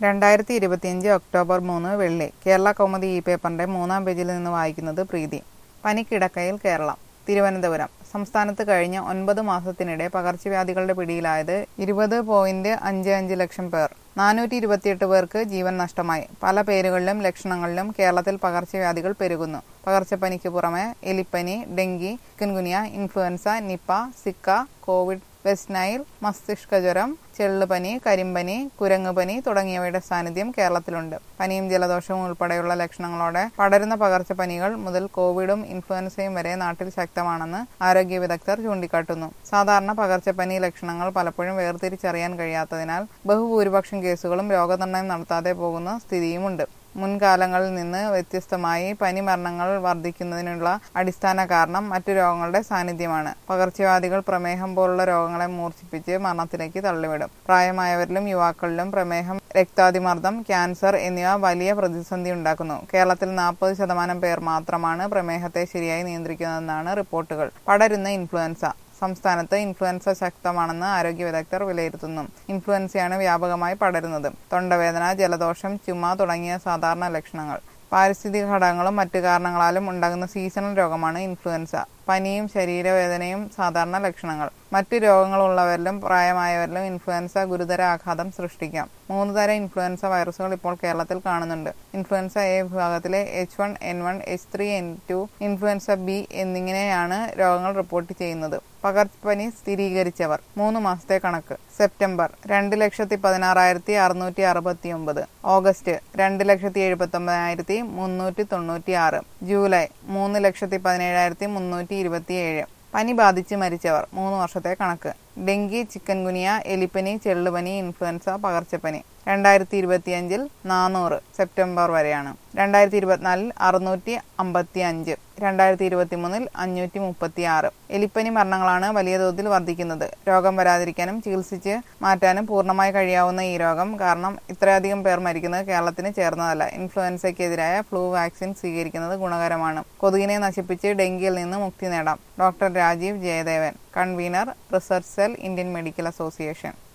രണ്ടായിരത്തി ഇരുപത്തിയഞ്ച് ഒക്ടോബർ മൂന്ന് വെള്ളി കേരള കൗമുദി ഈ പേപ്പറിന്റെ മൂന്നാം പേജിൽ നിന്ന് വായിക്കുന്നത് പ്രീതി പനിക്കിടക്കയിൽ കേരളം തിരുവനന്തപുരം സംസ്ഥാനത്ത് കഴിഞ്ഞ ഒൻപത് മാസത്തിനിടെ പകർച്ചവ്യാധികളുടെ പിടിയിലായത് ഇരുപത് പോയിന്റ് അഞ്ച് അഞ്ച് ലക്ഷം പേർ നാനൂറ്റി ഇരുപത്തിയെട്ട് പേർക്ക് ജീവൻ നഷ്ടമായി പല പേരുകളിലും ലക്ഷണങ്ങളിലും കേരളത്തിൽ പകർച്ചവ്യാധികൾ പെരുകുന്നു പകർച്ചപ്പനിക്ക് പുറമെ എലിപ്പനി dengue chikungunya influenza Nipah Zika COVID West Nile മസ്തിഷ്കജ്വരം ചെള്ളുപനി കരിമ്പനി കുരങ്ങുപനി തുടങ്ങിയവയുടെ സാന്നിധ്യം കേരളത്തിലുണ്ട് പനിയും ജലദോഷവും ഉൾപ്പെടെയുള്ള ലക്ഷണങ്ങളോടെ പടരുന്ന പകർച്ചപ്പനികൾ മുതൽ കോവിഡും ഇൻഫ്ലുവൻസയും വരെ നാട്ടിൽ ശക്തമാണെന്ന് ആരോഗ്യ വിദഗ്ധർ ചൂണ്ടിക്കാട്ടുന്നു സാധാരണ പകർച്ചപ്പനി ലക്ഷണങ്ങൾ പലപ്പോഴും വേർതിരിച്ചറിയാൻ കഴിയാത്തതിനാൽ ബഹുഭൂരിപക്ഷം കേസുകളും രോഗനിർണയം നടത്താതെ പോകുന്ന സ്ഥിതിയുമുണ്ട് മുൻകാലങ്ങളിൽ നിന്ന് വ്യത്യസ്തമായി പനി മരണങ്ങൾ വർദ്ധിക്കുന്നതിനുള്ള അടിസ്ഥാന കാരണം മറ്റു രോഗങ്ങളുടെ സാന്നിധ്യമാണ് പകർച്ചവ്യാധികൾ പ്രമേഹം പോലുള്ള രോഗങ്ങളെ മൂർച്ഛിപ്പിച്ച് മരണത്തിലേക്ക് തള്ളിവിടും പ്രായമായവരിലും യുവാക്കളിലും പ്രമേഹം രക്താതിമർദ്ദം ക്യാൻസർ എന്നിവ വലിയ പ്രതിസന്ധി ഉണ്ടാക്കുന്നു കേരളത്തിൽ നാൽപ്പത് ശതമാനം പേർ മാത്രമാണ് പ്രമേഹത്തെ ശരിയായി നിയന്ത്രിക്കുന്നതെന്നാണ് റിപ്പോർട്ടുകൾ പടരുന്ന ഇൻഫ്ലുവൻസ സംസ്ഥാനത്ത് ഇൻഫ്ലുവൻസ ശക്തമാണെന്ന് ആരോഗ്യ വിദഗ്ധർ വിലയിരുത്തുന്നു ഇൻഫ്ലുവൻസയാണ് വ്യാപകമായി പടരുന്നത് തൊണ്ടവേദന ജലദോഷം ചുമ തുടങ്ങിയ സാധാരണ ലക്ഷണങ്ങൾ പാരിസ്ഥിതിക ഘടകങ്ങളും മറ്റു കാരണങ്ങളാലും ഉണ്ടാകുന്ന സീസണൽ രോഗമാണ് ഇൻഫ്ലുവൻസ പനിയും ശരീരവേദനയും സാധാരണ ലക്ഷണങ്ങൾ മറ്റു രോഗങ്ങളുള്ളവരിലും പ്രായമായവരിലും ഇൻഫ്ലുവൻസ ഗുരുതര ആഘാതം സൃഷ്ടിക്കാം മൂന്ന് തരം ഇൻഫ്ലുവൻസ വൈറസുകൾ ഇപ്പോൾ കേരളത്തിൽ കാണുന്നുണ്ട് ഇൻഫ്ലുവൻസ എ വിഭാഗത്തിലെ H one N one H three N two influenza B എന്നിങ്ങനെയാണ് രോഗങ്ങൾ റിപ്പോർട്ട് ചെയ്യുന്നത് പകർച്ചപ്പനി സ്ഥിരീകരിച്ചവർ മൂന്ന് മാസത്തെ കണക്ക് സെപ്റ്റംബർ രണ്ട് ലക്ഷത്തി പതിനാറായിരത്തി അറുന്നൂറ്റി അറുപത്തി ഒമ്പത് ഓഗസ്റ്റ് രണ്ട് ലക്ഷത്തി എഴുപത്തി ഒമ്പതിനായിരത്തി മുന്നൂറ്റി തൊണ്ണൂറ്റി ആറ് ജൂലൈ മൂന്ന് ലക്ഷത്തി പതിനേഴായിരത്തി മുന്നൂറ്റി ഇരുപത്തിയേഴ് പനി ബാധിച്ച് മരിച്ചവർ മൂന്ന് വർഷത്തെ കണക്ക് ഡെങ്കി ചിക്കൻ ഗുനിയ എലിപ്പനി ചെള്ളുപനി ഇൻഫ്ലുവൻസ പകർച്ചപ്പനി രണ്ടായിരത്തി ഇരുപത്തിയഞ്ചിൽ നാനൂറ് സെപ്റ്റംബർ വരെയാണ് രണ്ടായിരത്തി ഇരുപത്തിനാലിൽ അറുന്നൂറ്റി അമ്പത്തി അഞ്ച് രണ്ടായിരത്തി ഇരുപത്തി മൂന്നിൽ അഞ്ഞൂറ്റി മുപ്പത്തി ആറ് എലിപ്പനി മരണങ്ങളാണ് വലിയ തോതിൽ വർദ്ധിക്കുന്നത് രോഗം വരാതിരിക്കാനും ചികിത്സിച്ച് മാറ്റാനും പൂർണ്ണമായി കഴിയാവുന്ന ഈ രോഗം കാരണം ഇത്രയധികം പേർ മരിക്കുന്നത് കേരളത്തിന് ചേർന്നതല്ല ഇൻഫ്ലുവൻസയ്ക്കെതിരായ ഫ്ലൂ വാക്സിൻ സ്വീകരിക്കുന്നത് ഗുണകരമാണ് കൊതുകിനെ നശിപ്പിച്ച് ഡെങ്കിയിൽ നിന്ന് മുക്തി നേടാം doctor Rajeev Jayadevan convener research cell Indian medical association